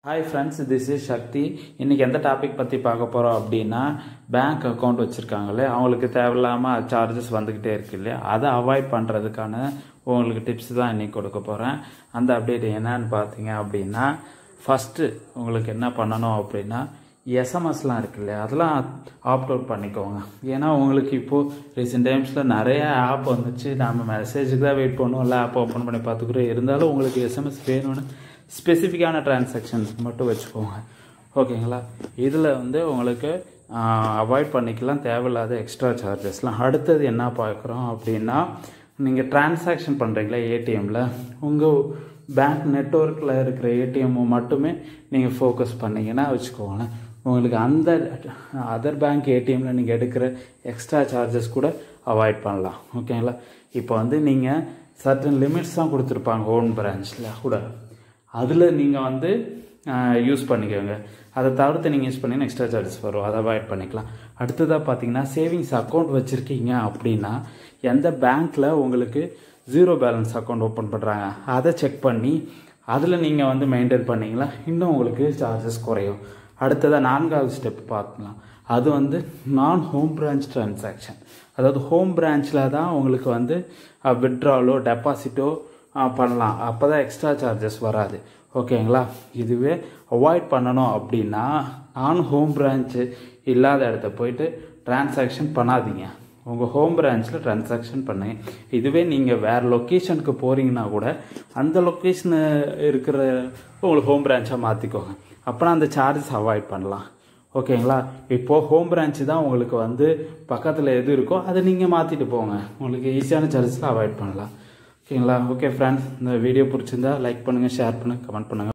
hi friends this is Sakthi இன்றைக்கி எந்த topic பற்றி பார்க்க போகிறோம் அப்படின்னா பேங்க் அக்கௌண்ட் வச்சுருக்காங்களே அவங்களுக்கு தேவையில்லாமல் சார்ஜஸ் வந்துக்கிட்டே இருக்கு இல்லையா அதை அவாய்ட் பண்ணுறதுக்கான உங்களுக்கு டிப்ஸ் தான் இன்றைக்கி கொடுக்க போகிறேன் அந்த அப்டேட் என்னன்னு பார்த்தீங்க அப்படின்னா ஃபஸ்ட்டு உங்களுக்கு என்ன பண்ணணும் அப்படின்னா எஸ்எம்எஸ்லாம் இருக்கு இல்லையா அதெல்லாம் ஆப்ட் அவுட் பண்ணிக்கோங்க ஏன்னா உங்களுக்கு இப்போது ரீசெண்ட் டைம்ஸில் நிறைய ஆப் வந்துச்சு நம்ம மெசேஜுக்கு தான் வெயிட் பண்ணுவோம் இல்லை ஆப் ஓப்பன் பண்ணி பார்த்துக்கிறோம் இருந்தாலும் உங்களுக்கு எஸ்எம்எஸ் வேணும்னு ஸ்பெசிஃபிக்கான டிரான்சாக்ஷன்ஸ் மட்டும் வச்சுக்கோங்க ஓகேங்களா இதில் வந்து உங்களுக்கு அவாய்ட் பண்ணிக்கலாம் தேவையில்லாத எக்ஸ்ட்ரா சார்ஜஸ்லாம் அடுத்தது என்ன பார்க்குறோம் அப்படின்னா நீங்கள் டிரான்சாக்ஷன் பண்ணுறீங்களா ஏடிஎம்மில் உங்கள் பேங்க் நெட்ஒர்க்கில் இருக்கிற ஏடிஎம் மட்டுமே நீங்கள் ஃபோக்கஸ் பண்ணிங்கன்னா வச்சுக்கோங்களேன் உங்களுக்கு அந்த அதர் பேங்க் ஏடிஎம்மில் நீங்கள் எடுக்கிற எக்ஸ்ட்ரா சார்ஜஸ் கூட அவாய்ட் பண்ணலாம் ஓகேங்களா இப்போ வந்து நீங்கள் சர்டன் லிமிட்ஸ் தான் கொடுத்துருப்பாங்க ஓன் பிரான்ச்சில் கூட அதில் நீங்கள் வந்து யூஸ் பண்ணிக்கோங்க அதை தவிர்த்து நீங்கள் யூஸ் பண்ணிங்கன்னா எக்ஸ்ட்ரா சார்ஜஸ் வரும் அதை அவாய்ட் பண்ணிக்கலாம் அடுத்ததாக பார்த்தீங்கன்னா சேவிங்ஸ் அக்கௌண்ட் வச்சுருக்கீங்க அப்படின்னா எந்த பேங்க்கில் உங்களுக்கு ஜீரோ பேலன்ஸ் அக்கௌண்ட் ஓப்பன் பண்ணுறாங்க அதை செக் பண்ணி அதில் நீங்கள் வந்து மெயின்டைன் பண்ணிங்களா இன்னும் உங்களுக்கு சார்ஜஸ் குறையும் அடுத்ததாக நான்காவது ஸ்டெப் பார்க்கலாம் அது வந்து நான் ஹோம் பிரான்ச் டிரான்சாக்ஷன் அதாவது ஹோம் பிரான்ச்சில் தான் உங்களுக்கு வந்து விட்ராலோ டெபாசிட்டோ பண்ணலாம் அப்போ தான் எக்ஸ்ட்ரா சார்ஜஸ் வராது ஓகேங்களா இதுவே அவாய்ட் பண்ணணும் அப்படின்னா நான் ஹோம் பிரான்ச்சு இல்லாத இடத்த போயிட்டு டிரான்சாக்ஷன் பண்ணாதீங்க உங்கள் ஹோம் பிரான்ச்சில் ட்ரான்சாக்ஷன் பண்ணுங்க இதுவே நீங்கள் வேறு லொக்கேஷனுக்கு போகிறீங்கன்னா கூட அந்த லொக்கேஷனு இருக்கிற உங்களுக்கு ஹோம் பிரான்ச்சாக மாற்றிக்கோங்க அப்போனா அந்த சார்ஜஸ் அவாய்ட் பண்ணலாம் ஓகேங்களா இப்போது ஹோம் பிரான்ச்சு தான் உங்களுக்கு வந்து பக்கத்தில் எது இருக்கோ அதை நீங்கள் மாற்றிட்டு போங்க உங்களுக்கு ஈஸியான சார்ஜஸில் அவாய்ட் பண்ணலாம் ஓகேங்களா ஓகே ஃப்ரெண்ட்ஸ் இந்த வீடியோ பிடிச்சிருந்தா லைக் பண்ணுங்கள் ஷேர் பண்ணுங்கள் கமெண்ட் பண்ணுங்கள்